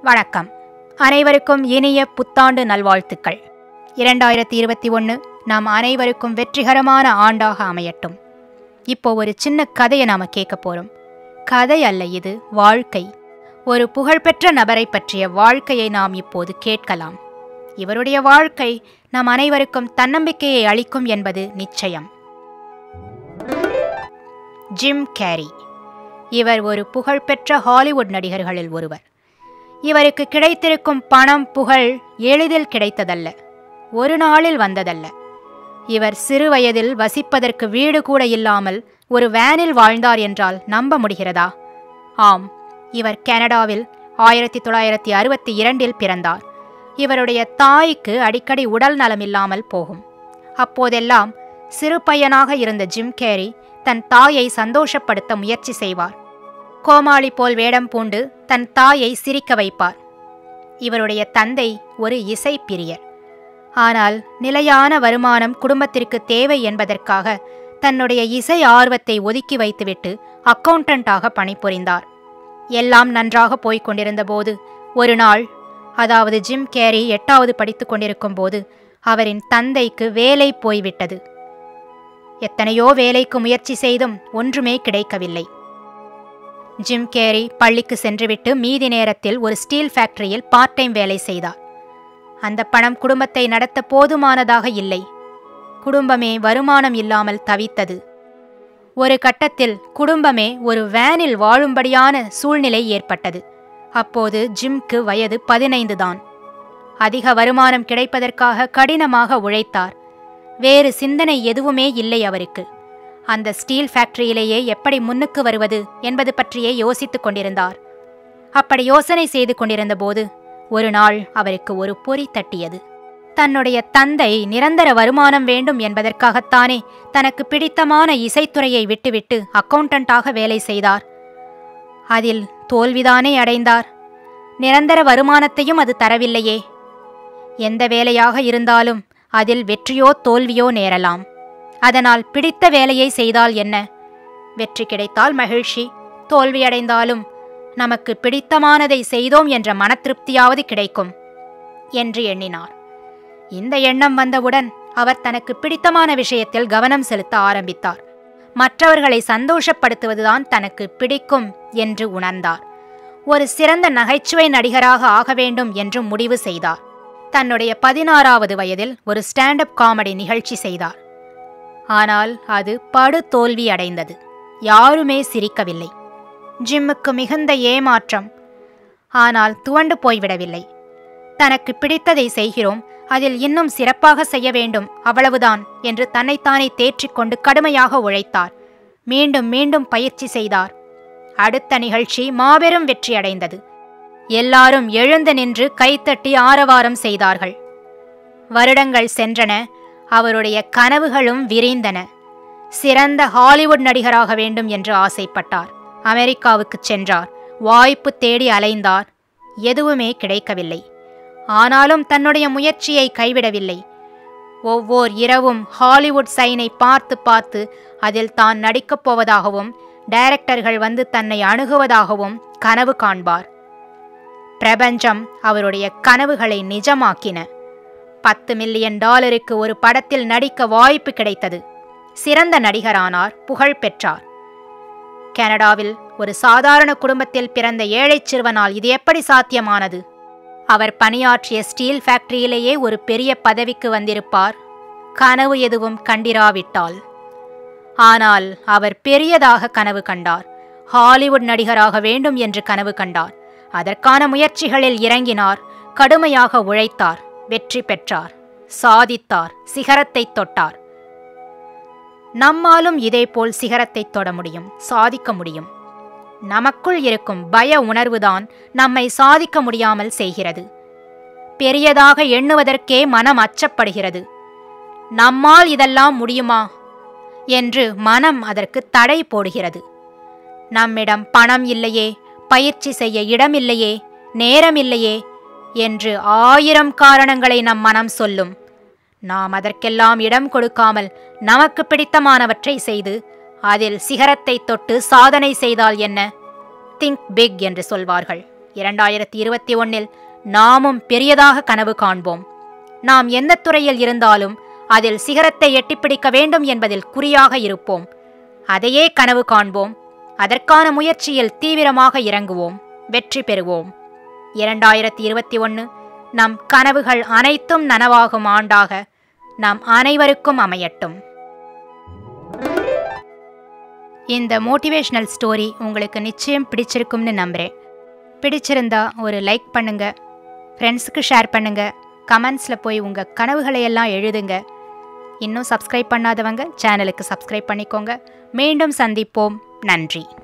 வணக்கம் அனைவருக்கும் இனிய புத்தாண்டு நல்வாழ்த்துக்கள் இரண்டாயிரத்தி இருபத்தி ஒன்று நாம் அனைவருக்கும் வெற்றிகரமான ஆண்டாக அமையட்டும் இப்போ ஒரு சின்ன கதையை நாம கேட்க போறோம் கதை அல்ல இது வாழ்க்கை ஒரு புகழ்பெற்ற நபரை பற்றிய வாழ்க்கையை நாம் இப்போது கேட்கலாம் இவருடைய வாழ்க்கை நம் அனைவருக்கும் தன்னம்பிக்கையை அளிக்கும் என்பது நிச்சயம் ஜிம் கேரி இவர் ஒரு புகழ்பெற்ற ஹாலிவுட் நடிகர்களில் ஒருவர் இவருக்கு கிடைத்திருக்கும் பணம் புகழ் எளிதில் கிடைத்ததல்ல ஒரு நாளில் வந்ததல்ல இவர் சிறு வயதில் வசிப்பதற்கு வீடு கூட இல்லாமல் ஒரு வேனில் வாழ்ந்தார் என்றால் நம்ப முடிகிறதா ஆம் இவர் கனடாவில் ஆயிரத்தி தொள்ளாயிரத்தி அறுபத்தி இரண்டில் பிறந்தார் இவருடைய தாய்க்கு அடிக்கடி உடல் நலமில்லாமல் போகும் அப்போதெல்லாம் சிறு பையனாக இருந்த ஜிம் கேரி தன் தாயை சந்தோஷப்படுத்த முயற்சி செய்வார் கோமாளி போல் வேடம் பூண்டு தன் தாயை சிரிக்க வைப்பார் இவருடைய தந்தை ஒரு இசை பிரியர் ஆனால் நிலையான வருமானம் குடும்பத்திற்கு தேவை என்பதற்காக தன்னுடைய இசை ஆர்வத்தை ஒதுக்கி வைத்துவிட்டு அக்கவுண்டண்டாக பணிபுரிந்தார் எல்லாம் நன்றாக போய்க் கொண்டிருந்தபோது ஒரு நாள் அதாவது ஜிம் கேரி எட்டாவது படித்துக் கொண்டிருக்கும் போது அவரின் தந்தைக்கு வேலை போய்விட்டது எத்தனையோ வேலைக்கு முயற்சி செய்தும் ஒன்றுமே கிடைக்கவில்லை ஜிம் கேரி பள்ளிக்கு சென்றுவிட்டு மீதி நேரத்தில் ஒரு ஸ்டீல் ஃபேக்டரியில் பார்ட் டைம் வேலை செய்தார் அந்த பணம் குடும்பத்தை நடத்த போதுமானதாக இல்லை குடும்பமே வருமானம் இல்லாமல் தவித்தது ஒரு கட்டத்தில் குடும்பமே ஒரு வேனில் வாழும்படியான சூழ்நிலை ஏற்பட்டது அப்போது ஜிம்க்கு வயது பதினைந்து தான் அதிக வருமானம் கிடைப்பதற்காக கடினமாக உழைத்தார் வேறு சிந்தனை எதுவுமே இல்லை அவருக்கு அந்த ஸ்டீல் ஃபேக்டரியிலேயே எப்படி முன்னுக்கு வருவது என்பது பற்றியே யோசித்துக் கொண்டிருந்தார் அப்படி யோசனை செய்து கொண்டிருந்தபோது ஒரு நாள் அவருக்கு ஒரு பொறி தட்டியது தன்னுடைய தந்தை நிரந்தர வருமானம் வேண்டும் என்பதற்காகத்தானே தனக்கு பிடித்தமான இசைத்துறையை விட்டுவிட்டு அக்கவுண்டண்டாக வேலை செய்தார் அதில் தோல்விதானே அடைந்தார் நிரந்தர வருமானத்தையும் அது தரவில்லையே எந்த வேலையாக இருந்தாலும் அதில் வெற்றியோ தோல்வியோ நேரலாம் அதனால் பிடித்த வேலையை செய்தால் என்ன வெற்றி கிடைத்தால் மகிழ்ச்சி தோல்வியடைந்தாலும் நமக்கு பிடித்தமானதை செய்தோம் என்ற மனத்திருப்தியாவது கிடைக்கும் என்று எண்ணினார் இந்த எண்ணம் வந்தவுடன் அவர் தனக்கு பிடித்தமான விஷயத்தில் கவனம் செலுத்த ஆரம்பித்தார் மற்றவர்களை சந்தோஷப்படுத்துவதுதான் தனக்கு பிடிக்கும் என்று உணர்ந்தார் ஒரு சிறந்த நகைச்சுவை நடிகராக ஆக வேண்டும் என்று முடிவு செய்தார் தன்னுடைய பதினாறாவது வயதில் ஒரு ஸ்டாண்டப் காமெடி நிகழ்ச்சி செய்தார் ஆனால் அது படு தோல்வி அடைந்தது யாருமே சிரிக்கவில்லை ஜிம்முக்கு மிகுந்த ஏமாற்றம் ஆனால் துவண்டு போய்விடவில்லை தனக்கு பிடித்ததை செய்கிறோம் அதில் இன்னும் சிறப்பாக செய்ய வேண்டும் அவ்வளவுதான் என்று தன்னைத்தானே தேற்றிக்கொண்டு கடுமையாக உழைத்தார் மீண்டும் மீண்டும் பயிற்சி செய்தார் அடுத்த நிகழ்ச்சி மாபெரும் வெற்றியடைந்தது எல்லாரும் எழுந்து நின்று கைத்தட்டி ஆரவாரம் செய்தார்கள் வருடங்கள் சென்றன அவருடைய கனவுகளும் விரிந்தன சிறந்த ஹாலிவுட் நடிகராக வேண்டும் என்று ஆசைப்பட்டார் அமெரிக்காவுக்கு சென்றார் வாய்ப்பு தேடி அலைந்தார் எதுவுமே கிடைக்கவில்லை ஆனாலும் தன்னுடைய முயற்சியை கைவிடவில்லை ஒவ்வொரு இரவும் ஹாலிவுட் சைனை பார்த்து பார்த்து அதில் தான் நடிக்கப் போவதாகவும் டைரக்டர்கள் வந்து தன்னை அணுகுவதாகவும் கனவு காண்பார் பிரபஞ்சம் அவருடைய கனவுகளை நிஜமாக்கின பத்து மில்லியன் டாலருக்கு ஒரு படத்தில் நடிக்க வாய்ப்பு கிடைத்தது சிறந்த நடிகரானார் புகழ் பெற்றார் கனடாவில் ஒரு சாதாரண குடும்பத்தில் பிறந்த ஏழைச் சிறுவனால் இது எப்படி சாத்தியமானது அவர் பணியாற்றிய ஸ்டீல் ஃபேக்டரியிலேயே ஒரு பெரிய பதவிக்கு வந்திருப்பார் கனவு எதுவும் கண்டிராவிட்டால் ஆனால் அவர் பெரியதாக கனவு கண்டார் ஹாலிவுட் நடிகராக வேண்டும் என்று கனவு கண்டார் அதற்கான முயற்சிகளில் இறங்கினார் கடுமையாக உழைத்தார் வெற்றி பெற்றார் சாதித்தார் சிகரத்தை தொட்டார் நம்மாலும் இதேபோல் சிகரத்தை தொட முடியும் சாதிக்க முடியும் நமக்குள் இருக்கும் பய உணர்வுதான் நம்மை சாதிக்க முடியாமல் செய்கிறது பெரியதாக எண்ணுவதற்கே மனம் அச்சப்படுகிறது நம்மால் இதெல்லாம் முடியுமா என்று மனம் அதற்கு தடை போடுகிறது நம்மிடம் பணம் இல்லையே பயிற்சி செய்ய இடமில்லையே நேரமில்லையே என்று ஆயிரம் காரணங்களை நம் மனம் சொல்லும் நாம் அதற்கெல்லாம் இடம் கொடுக்காமல் நமக்கு பிடித்தமானவற்றை செய்து அதில் சிகரத்தை தொட்டு சாதனை செய்தால் என்ன திங்க் பிக் என்று சொல்வார்கள் இரண்டாயிரத்தி இருபத்தி ஒன்னில் நாமும் பெரியதாக கனவு காண்போம் நாம் எந்த துறையில் இருந்தாலும் அதில் சிகரத்தை எட்டிப்பிடிக்க வேண்டும் என்பதில் குறியாக இருப்போம் அதையே கனவு காண்போம் அதற்கான முயற்சியில் தீவிரமாக இறங்குவோம் வெற்றி பெறுவோம் இரண்டாயிரத்தி இருபத்தி ஒன்று நம் கனவுகள் அனைத்தும் நனவாகும் ஆண்டாக நாம் அனைவருக்கும் அமையட்டும் இந்த மோட்டிவேஷனல் ஸ்டோரி உங்களுக்கு நிச்சயம் பிடிச்சிருக்கும்னு நம்புகிறேன் பிடிச்சிருந்தா ஒரு லைக் பண்ணுங்க ஃப்ரெண்ட்ஸுக்கு ஷேர் பண்ணுங்க கமெண்ட்ஸில் போய் உங்கள் கனவுகளை எல்லாம் எழுதுங்க இன்னும் சப்ஸ்கிரைப் பண்ணாதவங்க சேனலுக்கு சப்ஸ்கிரைப் பண்ணிக்கோங்க மீண்டும் சந்திப்போம் நன்றி